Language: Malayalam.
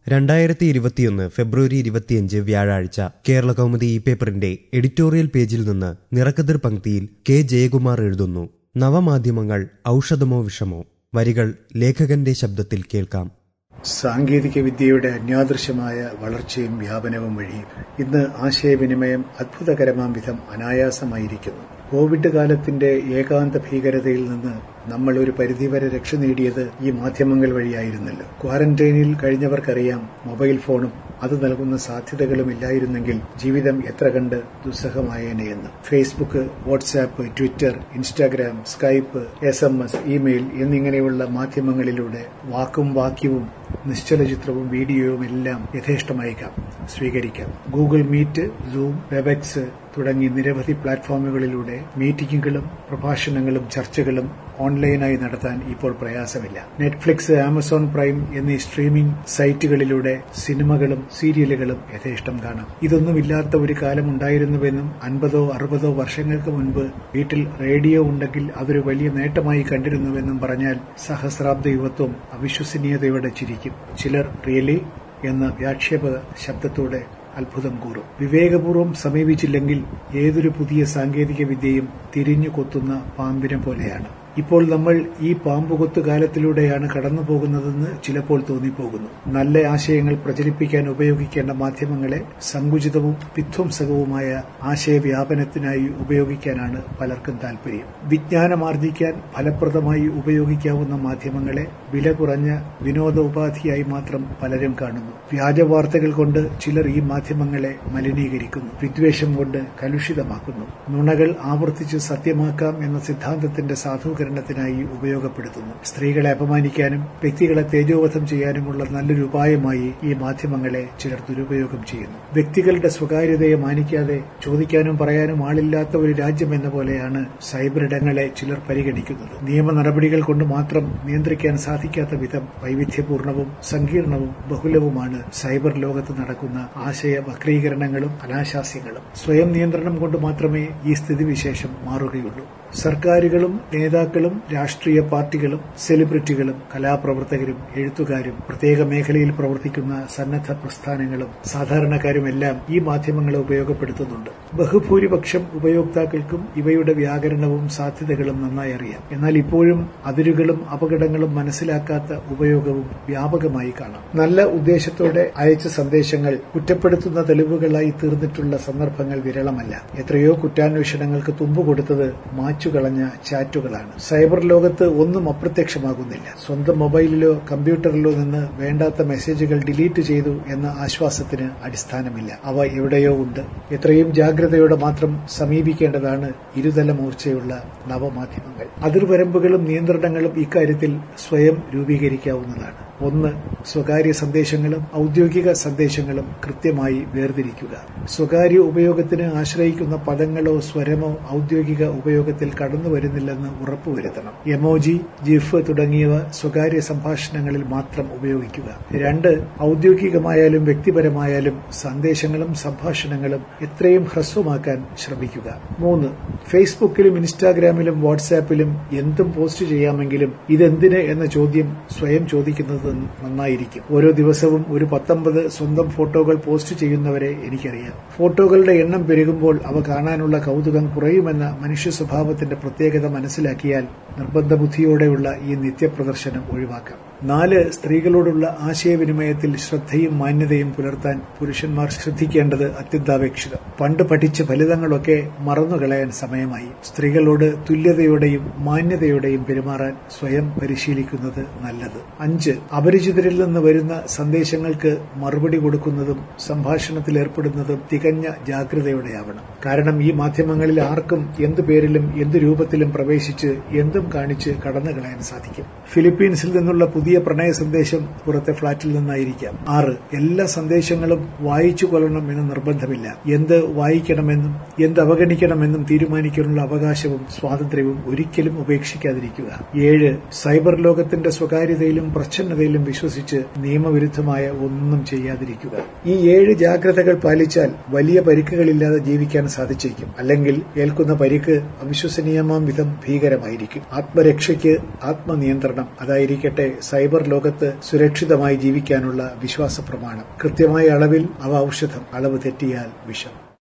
രണ്ടായിരത്തി ഇരുപത്തിയൊന്ന് ഫെബ്രുവരി ഇരുപത്തിയഞ്ച് വ്യാഴാഴ്ച കേരള കൗമുദി ഈ പേപ്പറിന്റെ എഡിറ്റോറിയൽ പേജിൽ നിന്ന് നിറക്കതിർ പങ്ക്തിയിൽ കെ ജയകുമാർ എഴുതുന്നു നവമാധ്യമങ്ങൾ ഔഷധമോ വിഷമോ വരികൾ ലേഖകന്റെ ശബ്ദത്തിൽ കേൾക്കാം സാങ്കേതിക വിദ്യയുടെ അന്യാദൃശ്യമായ വളർച്ചയും വ്യാപനവും വഴി ഇന്ന് ആശയവിനിമയം അത്ഭുതകരമാം വിധം അനായാസമായിരിക്കുന്നു കോവിഡ് കാലത്തിന്റെ ഏകാന്ത ഭീകരതയിൽ നിന്ന് നമ്മൾ ഒരു പരിധിവരെ രക്ഷ നേടിയത് ഈ മാധ്യമങ്ങൾ വഴിയായിരുന്നല്ലോ ക്വാറന്റൈനിൽ കഴിഞ്ഞവർക്കറിയാം മൊബൈൽ ഫോണും അത് നൽകുന്ന സാധ്യതകളും ഇല്ലായിരുന്നെങ്കിൽ ജീവിതം എത്ര കണ്ട് ദുസ്സഹമായേനെയെന്ന് Facebook WhatsApp Twitter Instagram Skype S M S email എന്നിങ്ങനെയുള്ള മാധ്യമങ്ങളിലൂടെ വാക്കും വാക്യവും നിശ്ചല ചിത്രവും വീഡിയോയും എല്ലാം യഥേഷ്ടമയക്കാം സ്വീകരിക്കാം ഗൂഗിൾ മീറ്റ് സൂം വെബെക്സ് തുടങ്ങി നിരവധി പ്ലാറ്റ്ഫോമുകളിലൂടെ മീറ്റിംഗുകളും പ്രഭാഷണങ്ങളും ചർച്ചകളും ഓൺലൈനായി നടത്താൻ ഇപ്പോൾ പ്രയാസമില്ല നെറ്റ്ഫ്ലിക്സ് ആമസോൺ പ്രൈം എന്നീ സ്ട്രീമിംഗ് സൈറ്റുകളിലൂടെ സിനിമകളും സീരിയലുകളും യഥേഷ്ടം കാണാം ഇതൊന്നുമില്ലാത്ത ഒരു കാലം ഉണ്ടായിരുന്നുവെന്നും അൻപതോ അറുപതോ വർഷങ്ങൾക്ക് മുൻപ് വീട്ടിൽ റേഡിയോ ഉണ്ടെങ്കിൽ അതൊരു വലിയ നേട്ടമായി കണ്ടിരുന്നുവെന്നും പറഞ്ഞാൽ സഹസ്രാബ്ദ യുവത്വം അവിശ്വസനീയതയോടെ ചിരിക്കും ചിലർ റിയലി എന്ന വ്യാക്ഷേപ ശബ്ദത്തോടെ അത്ഭുതം കൂറും വിവേകപൂർവ്വം സമീപിച്ചില്ലെങ്കിൽ ഏതൊരു പുതിയ സാങ്കേതിക വിദ്യയും തിരിഞ്ഞു കൊത്തുന്ന പാമ്പിനെ പോലെയാണ് ഇപ്പോൾ നമ്മൾ ഈ പാമ്പുകൊത്തു കാലത്തിലൂടെയാണ് കടന്നു പോകുന്നതെന്ന് ചിലപ്പോൾ തോന്നിപ്പോകുന്നു നല്ല ആശയങ്ങൾ പ്രചരിപ്പിക്കാൻ ഉപയോഗിക്കേണ്ട മാധ്യമങ്ങളെ സങ്കുചിതവും വിധ്വംസകവുമായ ആശയവ്യാപനത്തിനായി ഉപയോഗിക്കാനാണ് പലർക്കും താൽപര്യം വിജ്ഞാനമാർജിക്കാൻ ഫലപ്രദമായി ഉപയോഗിക്കാവുന്ന മാധ്യമങ്ങളെ വില കുറഞ്ഞ വിനോദോപാധിയായി മാത്രം പലരും കാണുന്നു വ്യാജ വാർത്തകൾ കൊണ്ട് ചിലർ ഈ മാധ്യമങ്ങളെ മലിനീകരിക്കുന്നു വിദ്വേഷം കൊണ്ട് കലുഷിതമാക്കുന്നു നുണകൾ ആവർത്തിച്ച് സത്യമാക്കാം എന്ന സിദ്ധാന്തത്തിന്റെ സാധൂകരണത്തിനായി ഉപയോഗപ്പെടുത്തുന്നു സ്ത്രീകളെ അപമാനിക്കാനും വ്യക്തികളെ തേജോവധം ചെയ്യാനുമുള്ള നല്ലൊരു ഉപായമായി ഈ മാധ്യമങ്ങളെ ചിലർ ദുരുപയോഗം ചെയ്യുന്നു വ്യക്തികളുടെ സ്വകാര്യതയെ മാനിക്കാതെ ചോദിക്കാനും പറയാനും ആളില്ലാത്ത ഒരു രാജ്യം എന്ന പോലെയാണ് സൈബർ ഇടങ്ങളെ ചിലർ പരിഗണിക്കുന്നത് നിയമ നടപടികൾ കൊണ്ട് മാത്രം നിയന്ത്രിക്കാൻ സാധിക്കാത്ത വിധം വൈവിധ്യപൂർണവും സങ്കീർണവും ബഹുലവുമാണ് സൈബർ ലോകത്ത് നടക്കുന്ന ആശയ വക്രീകരണങ്ങളും അനാശാസ്യങ്ങളും സ്വയം നിയന്ത്രണം കൊണ്ട് മാത്രമേ ഈ സ്ഥിതിവിശേഷം മാറുകയുള്ളൂ സർക്കാരുകളും നേതാക്കളും രാഷ്ട്രീയ പാർട്ടികളും സെലിബ്രിറ്റികളും കലാപ്രവർത്തകരും എഴുത്തുകാരും പ്രത്യേക മേഖലയിൽ പ്രവർത്തിക്കുന്ന സന്നദ്ധ പ്രസ്ഥാനങ്ങളും സാധാരണക്കാരുമെല്ലാം ഈ മാധ്യമങ്ങളെ ഉപയോഗപ്പെടുത്തുന്നുണ്ട് ബഹുഭൂരിപക്ഷം ഉപയോക്താക്കൾക്കും ഇവയുടെ വ്യാകരണവും സാധ്യതകളും നന്നായി അറിയാം എന്നാൽ ഇപ്പോഴും അതിരുകളും അപകടങ്ങളും മനസ്സിലാക്കാത്ത ഉപയോഗവും വ്യാപകമായി കാണാം നല്ല ഉദ്ദേശത്തോടെ അയച്ച സന്ദേശങ്ങൾ കുറ്റപ്പെടുത്തുന്ന തെളിവുകളായി തീർന്നിട്ടുള്ള സന്ദർഭങ്ങൾ വിരളമല്ല എത്രയോ കുറ്റാന്വേഷണങ്ങൾക്ക് തുമ്പ് കൊടുത്തത് മാച്ചുകളഞ്ഞ ചാറ്റുകളാണ് സൈബർ ലോകത്ത് ഒന്നും അപ്രത്യക്ഷമാകുന്നില്ല സ്വന്തം മൊബൈലിലോ കമ്പ്യൂട്ടറിലോ നിന്ന് വേണ്ടാത്ത മെസ്സേജുകൾ ഡിലീറ്റ് ചെയ്തു എന്ന ആശ്വാസത്തിന് അടിസ്ഥാനമില്ല അവ എവിടെയോ ഉണ്ട് എത്രയും ജാഗ്രതയോടെ മാത്രം സമീപിക്കേണ്ടതാണ് ഇരുതല മൂർച്ചയുള്ള നവമാധ്യമങ്ങൾ അതിർവരമ്പുകളും നിയന്ത്രണങ്ങളും ഇക്കാര്യത്തിൽ സ്വയം രൂപീകരിക്കാവുന്നതാണ് ഒന്ന് സ്വകാര്യ സന്ദേശങ്ങളും ഔദ്യോഗിക സന്ദേശങ്ങളും കൃത്യമായി വേർതിരിക്കുക സ്വകാര്യ ഉപയോഗത്തിന് ആശ്രയിക്കുന്ന പദങ്ങളോ സ്വരമോ ഔദ്യോഗിക ഉപയോഗത്തിൽ കടന്നു വരുന്നില്ലെന്ന് ഉറപ്പുവരുത്തണം എമോജി ജിഫ് തുടങ്ങിയവ സ്വകാര്യ സംഭാഷണങ്ങളിൽ മാത്രം ഉപയോഗിക്കുക രണ്ട് ഔദ്യോഗികമായാലും വ്യക്തിപരമായാലും സന്ദേശങ്ങളും സംഭാഷണങ്ങളും എത്രയും ഹ്രസ്വമാക്കാൻ ശ്രമിക്കുക മൂന്ന് ഫേസ്ബുക്കിലും ഇൻസ്റ്റാഗ്രാമിലും വാട്സാപ്പിലും എന്തും പോസ്റ്റ് ചെയ്യാമെങ്കിലും ഇതെന്തിന് എന്ന ചോദ്യം സ്വയം ചോദിക്കുന്നത് നന്നായിരിക്കും ഓരോ ദിവസവും ഒരു പത്തൊമ്പത് സ്വന്തം ഫോട്ടോകൾ പോസ്റ്റ് ചെയ്യുന്നവരെ എനിക്കറിയാം ഫോട്ടോകളുടെ എണ്ണം പെരുകുമ്പോൾ അവ കാണാനുള്ള കൗതുകം കുറയുമെന്ന മനുഷ്യ സ്വഭാവത്തിന്റെ പ്രത്യേകത മനസ്സിലാക്കിയാൽ നിർബന്ധ ബുദ്ധിയോടെയുള്ള ഈ നിത്യപ്രദർശനം ഒഴിവാക്കാം നാല് സ്ത്രീകളോടുള്ള ആശയവിനിമയത്തിൽ ശ്രദ്ധയും മാന്യതയും പുലർത്താൻ പുരുഷന്മാർ ശ്രദ്ധിക്കേണ്ടത് അത്യന്താപേക്ഷിതം പണ്ട് പഠിച്ച ഫലിതങ്ങളൊക്കെ മറന്നുകളയാൻ സമയമായി സ്ത്രീകളോട് തുല്യതയോടെയും മാന്യതയോടെയും പെരുമാറാൻ സ്വയം പരിശീലിക്കുന്നത് നല്ലത് അഞ്ച് അപരിചിതരിൽ നിന്ന് വരുന്ന സന്ദേശങ്ങൾക്ക് മറുപടി കൊടുക്കുന്നതും സംഭാഷണത്തിൽ ഏർപ്പെടുന്നതും തികഞ്ഞ ജാഗ്രതയോടെയാവണം കാരണം ഈ മാധ്യമങ്ങളിൽ ആർക്കും എന്തു പേരിലും എന്തു രൂപത്തിലും പ്രവേശിച്ച് എന്തും കാണിച്ച് കടന്നു കളയാൻ സാധിക്കും ഫിലിപ്പീൻസിൽ നിന്നുള്ള പുതിയ പ്രണയ സന്ദേശം പുറത്തെ ഫ്ളാറ്റിൽ നിന്നായിരിക്കാം ആറ് എല്ലാ സന്ദേശങ്ങളും വായിച്ചു കൊള്ളണം എന്ന് നിർബന്ധമില്ല എന്ത് വായിക്കണമെന്നും എന്ത് അവഗണിക്കണമെന്നും തീരുമാനിക്കാനുള്ള അവകാശവും സ്വാതന്ത്ര്യവും ഒരിക്കലും ഉപേക്ഷിക്കാതിരിക്കുക ഏഴ് സൈബർ ലോകത്തിന്റെ സ്വകാര്യതയിലും പ്രച്ഛന്നതയിലും വിശ്വസിച്ച് നിയമവിരുദ്ധമായ ഒന്നും ചെയ്യാതിരിക്കുക ഈ ഏഴ് ജാഗ്രതകൾ പാലിച്ചാൽ വലിയ പരിക്കുകളില്ലാതെ ജീവിക്കാൻ സാധിച്ചേക്കും അല്ലെങ്കിൽ ഏൽക്കുന്ന പരിക്ക് അവിശ്വസനീയമാം വിധം ഭീകരമായിരിക്കും ആത്മരക്ഷയ്ക്ക് ആത്മനിയന്ത്രണം അതായിരിക്കട്ടെ സൈബർ ലോകത്ത് സുരക്ഷിതമായി ജീവിക്കാനുള്ള വിശ്വാസ പ്രമാണം കൃത്യമായ അളവിൽ അവ ഔഷധം അളവ് തെറ്റിയാൽ വിഷം